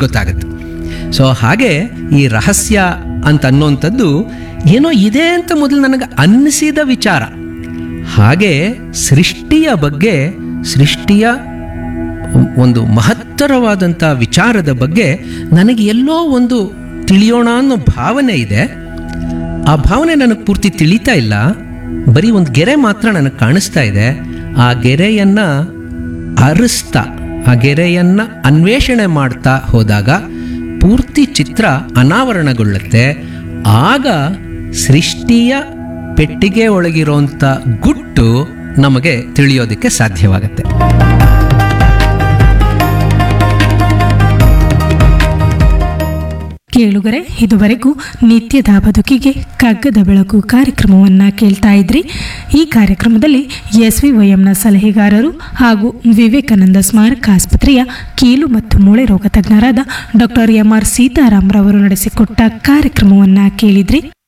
ಗೊತ್ತಾಗುತ್ತೆ ಸೊ ಹಾಗೆ ಈ ರಹಸ್ಯ ಅಂತ ಅನ್ನೋಂಥದ್ದು ಏನೋ ಇದೆ ಅಂತ ಮೊದಲು ನನಗೆ ಅನ್ನಿಸಿದ ವಿಚಾರ ಹಾಗೆ ಸೃಷ್ಟಿಯ ಬಗ್ಗೆ ಸೃಷ್ಟಿಯ ಒಂದು ಮಹತ್ತರವಾದಂಥ ವಿಚಾರದ ಬಗ್ಗೆ ನನಗೆ ಎಲ್ಲೋ ಒಂದು ತಿಳಿಯೋಣ ಅನ್ನೋ ಭಾವನೆ ಇದೆ ಆ ಭಾವನೆ ನನಗೆ ಪೂರ್ತಿ ತಿಳಿತಾ ಇಲ್ಲ ಬರೀ ಒಂದು ಗೆರೆ ಮಾತ್ರ ನನಗೆ ಕಾಣಿಸ್ತಾ ಇದೆ ಆ ಗೆರೆಯನ್ನ ಅರಿಸ್ತಾ ಆ ಗೆರೆಯನ್ನ ಅನ್ವೇಷಣೆ ಮಾಡ್ತಾ ಹೋದಾಗ ಪೂರ್ತಿ ಚಿತ್ರ ಅನಾವರಣಗೊಳ್ಳುತ್ತೆ ಆಗ ಸೃಷ್ಟಿಯ ಪೆಟ್ಟಿಗೆ ಒಳಗಿರೋಂಥ ಗುಟ್ಟು ನಮಗೆ ತಿಳಿಯೋದಕ್ಕೆ ಸಾಧ್ಯವಾಗುತ್ತೆ ಕೇಳುಗರೆ ಇದುವರೆಗೂ ನಿತ್ಯದ ಬದುಕಿಗೆ ಕಗ್ಗದ ಬೆಳಕು ಕಾರ್ಯಕ್ರಮವನ್ನು ಕೇಳ್ತಾ ಇದ್ರಿ ಈ ಕಾರ್ಯಕ್ರಮದಲ್ಲಿ ಎಸ್ ವಿ ವೈಎಂನ ಸಲಹೆಗಾರರು ಹಾಗೂ ವಿವೇಕಾನಂದ ಸ್ಮಾರಕ ಆಸ್ಪತ್ರೆಯ ಕೀಲು ಮತ್ತು ಮೂಳೆ ರೋಗ ತಜ್ಞರಾದ ಡಾಕ್ಟರ್ ಎಂ ಆರ್ ಸೀತಾರಾಮ್ರವರು ನಡೆಸಿಕೊಟ್ಟ ಕಾರ್ಯಕ್ರಮವನ್ನು ಕೇಳಿದ್ರಿ